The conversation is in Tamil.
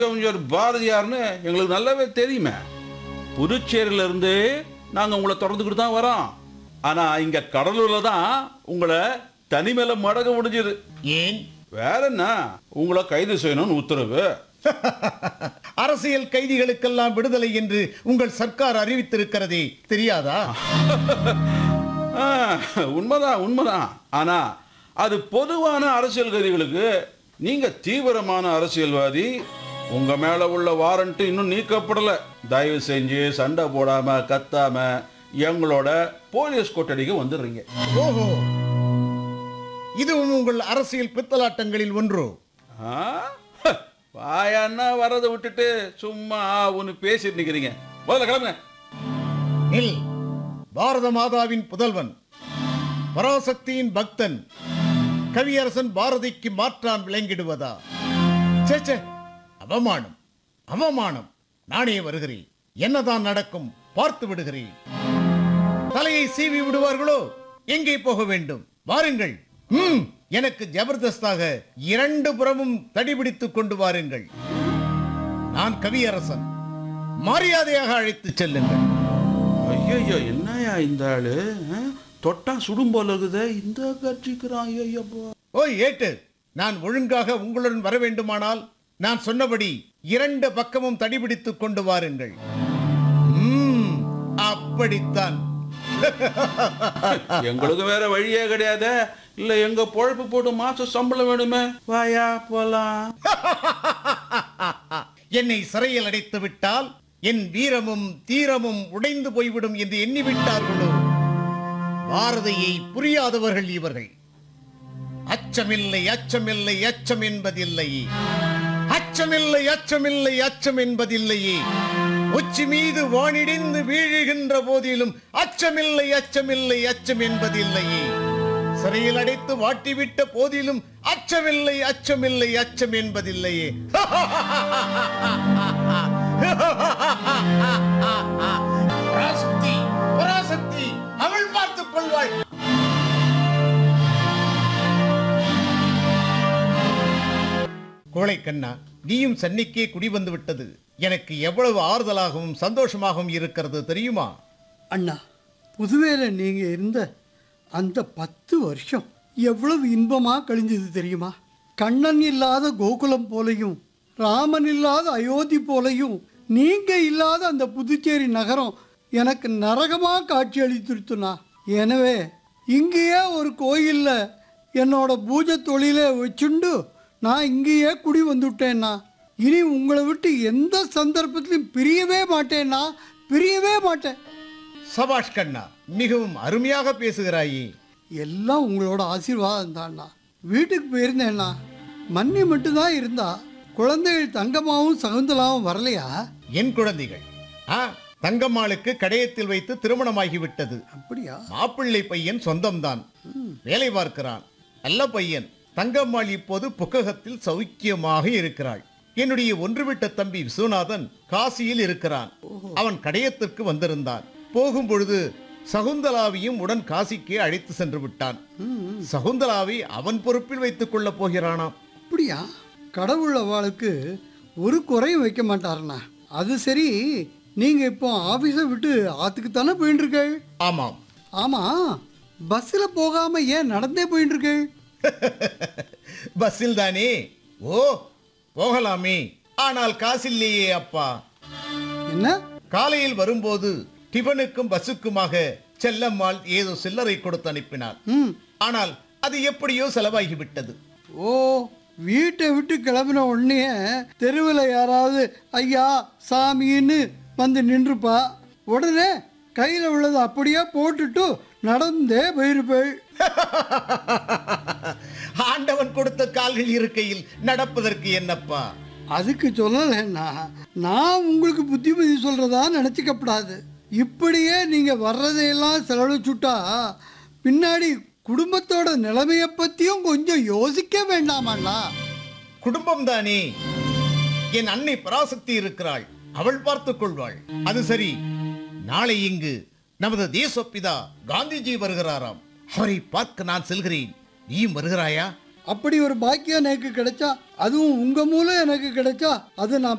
கவிஞர் பாரதியார்னு எங்களுக்கு நல்லாவே தெரியுமே புதுச்சேரியில இருந்து நாங்க உங்களை தொடர்ந்துக்கிட்டு தான் வரோம் ஆனா இங்க கடலூர்ல தான் உங்களை தனிமையில மடக முடிஞ்சது ஏன் வேற என்ன உங்களை கைது செய்யணும்னு உத்தரவு அரசியல் கைதிகளுக்கெல்லாம் விடுதலை என்று உங்கள் சர்க்கார் அறிவித்திருக்கிறதே தெரியாதா ஆ, உண்மைதான் உண்மைதான் ஆனா அது பொதுவான அரசியல் கைதிகளுக்கு நீங்க தீவிரமான அரசியல்வாதி உங்க மேல உள்ள வாரண்ட் இன்னும் நீக்கப்படல தயவு செஞ்சு சண்டை போடாம கத்தாம எங்களோட போலீஸ் கொட்டடிக்கு வந்துடுறீங்க ஓஹோ இதுவும் உங்கள் அரசியல் பித்தலாட்டங்களில் ஒன்று ஆ? ஹ, வாயான்னா வரதை விட்டுட்டு சும்மா ஒன்று பேசிட்டு நிக்கிறீங்க முதல்ல கிளம்புங்க நில் பாரத மாதாவின் புதல்வன் பராசக்தியின் பக்தன் கவியரசன் பாரதிக்கு மாற்றான் விளங்கிடுவதா ச்சே, ச்சே அவமானம் அவமானம் நானே வருகிறேன் என்னதான் நடக்கும் பார்த்து விடுகிறேன் தலையை சீவி விடுவார்களோ எங்கே போக வேண்டும் வாருங்கள் ம் எனக்கு ஜபர்தஸ்தாக இரண்டு புறமும் தடிபிடித்துக் கொண்டு வாருங்கள் நான் கவியரசன் மரியாதையாக அழைத்துச் செல்லுங்கள் ஐயோ என்னையா இந்த ஆளு ஆ? தொட்டா சுடும் போல இருக்குதே இந்த கட்சிக்கிறான் ஐயப்பா ஓய் ஏட்டு நான் ஒழுங்காக உங்களுடன் வர வேண்டுமானால் நான் சொன்னபடி இரண்டு பக்கமும் தடிபிடித்துக் கொண்டு வாருங்கள் ம், அப்படித்தான் எங்களுக்கு வேற வழியே கிடையாது இல்ல எங்க பொழப்பு போட்டு மாசம் சம்பளம் வேணுமே வாயா போலாம் என்னை சிறையில் அடைத்து விட்டால் என் வீரமும் தீரமும் உடைந்து போய்விடும் என்று எண்ணிவிட்டார்களோ பாரதியை புரியாதவர்கள் இவர்கள் அச்சமில்லை அச்சமில்லை அச்சம் என்பதில்லையே அச்சமில்லை அச்சமில்லை அச்சம் என்பதில்லையே உச்சி மீது வானிடிந்து வீழுகின்ற போதிலும் அச்சமில்லை அச்சமில்லை அச்சம் என்பதில்லையே சிறையில் அடைத்து வாட்டிவிட்ட போதிலும் அச்சமில்லை அச்சமில்லை அச்சம் என்பதில்லையே பராசக்தி பராசக்தி அவள் பார்த்துக் கொள்வாள் கோழைக்கண்ணா நீயும் சென்னைக்கே குடி வந்து விட்டது எனக்கு எவ்வளவு ஆறுதலாகவும் சந்தோஷமாகவும் இருக்கிறது தெரியுமா அண்ணா புதுவேல நீங்க இருந்த அந்த பத்து வருஷம் எவ்வளவு இன்பமா கழிஞ்சது தெரியுமா கண்ணன் இல்லாத கோகுலம் போலையும் ராமன் இல்லாத அயோத்தி போலையும் நீங்க இல்லாத அந்த புதுச்சேரி நகரம் எனக்கு நரகமா காட்சி அளித்திருத்துனா எனவே இங்கேயே ஒரு கோயில்ல என்னோட பூஜை தொழிலை வச்சுண்டு நான் இங்கேயே குடி வந்துவிட்டேன்னா இனி உங்களை விட்டு எந்த சந்தர்ப்பத்திலும் பிரியவே மாட்டேன்னா பிரியவே மாட்டேன் சபாஷ் கண்ணா மிகவும் அருமையாக பேசுகிறாயே எல்லாம் உங்களோட ஆசீர்வாதம் தான்ண்ணா வீட்டுக்கு போயிருந்தேண்ணா மன்னி மட்டும்தான் இருந்தா குழந்தைகள் தங்கமாவும் சகுந்தலாவும் வரலையா என் குழந்தைகள் ஆ தங்கம்மாளுக்கு கடையத்தில் வைத்து திருமணமாகிவிட்டது அப்படியா மாப்பிள்ளை பையன் சொந்தம்தான் வேலை பார்க்கிறான் நல்ல பையன் தங்கம்மாள் இப்போது புக்ககத்தில் சௌக்கியமாக இருக்கிறாள் என்னுடைய ஒன்றுவிட்ட தம்பி விஸ்வநாதன் காசியில் இருக்கிறான் அவன் கடையத்திற்கு வந்திருந்தான் போகும் பொழுது சகுந்தலாவையும் உடன் காசிக்கு அழைத்து சென்று விட்டான் சகுந்தலாவை அவன் பொறுப்பில் வைத்துக் கொள்ளப் போகிறானாம் அப்படியா கடவுள் அவளுக்கு ஒரு குறையும் வைக்க மாட்டாருண்ணா அது சரி நீங்க இப்போ ஆபீஸை விட்டு ஆத்துக்கு தானே போயிட்டு இருக்கீள் ஆமாம் ஆமா பஸ்ஸில் போகாம ஏன் நடந்தே போயிட்டு இருக்கீள் பஸ்ஸில் தானே ஓ போகலாமே ஆனால் காசில்லையே அப்பா என்ன காலையில் வரும்போது டிபனுக்கும் பஸ்ஸுக்குமாக செல்லம்மாள் ஏதோ சில்லறை கொடுத்து அனுப்பினாள் ம் ஆனால் அது எப்படியோ செலவாகிவிட்டது ஓ வீட்டை விட்டு கிளம்பின உடனே தெருவில் யாராவது ஐயா சாமின்னு வந்து நின்றுப்பா உடனே கையில் உள்ளதை அப்படியே போட்டுட்டு நடந்தே போயிருப்பேள் ஆண்டவன் கொடுத்த கால்கள் இருக்கையில் நடப்பதற்கு என்னப்பா அதுக்கு சொல்லலைன்னா நான் உங்களுக்கு புத்திமதி சொல்கிறதா நினச்சிக்கப்படாது இப்படியே நீங்கள் வர்றதையெல்லாம் செலவழிச்சுட்டா பின்னாடி குடும்பத்தோட நிலைமையை பற்றியும் கொஞ்சம் யோசிக்க வேண்டாமாண்ணா குடும்பம் தானே என் அன்னை பராசக்தி இருக்கிறாள் அவள் பார்த்துக் கொள்வாள் அது சரி நாளை இங்கு நமது தேசப்பிதா காந்திஜி வருகிறாராம் அவரை பார்க்க நான் செல்கிறேன் நீயும் வருகிறாயா அப்படி ஒரு பாக்கியம் எனக்கு கிடைச்சா அதுவும் உங்க மூலம் எனக்கு கிடைச்சா அது நான்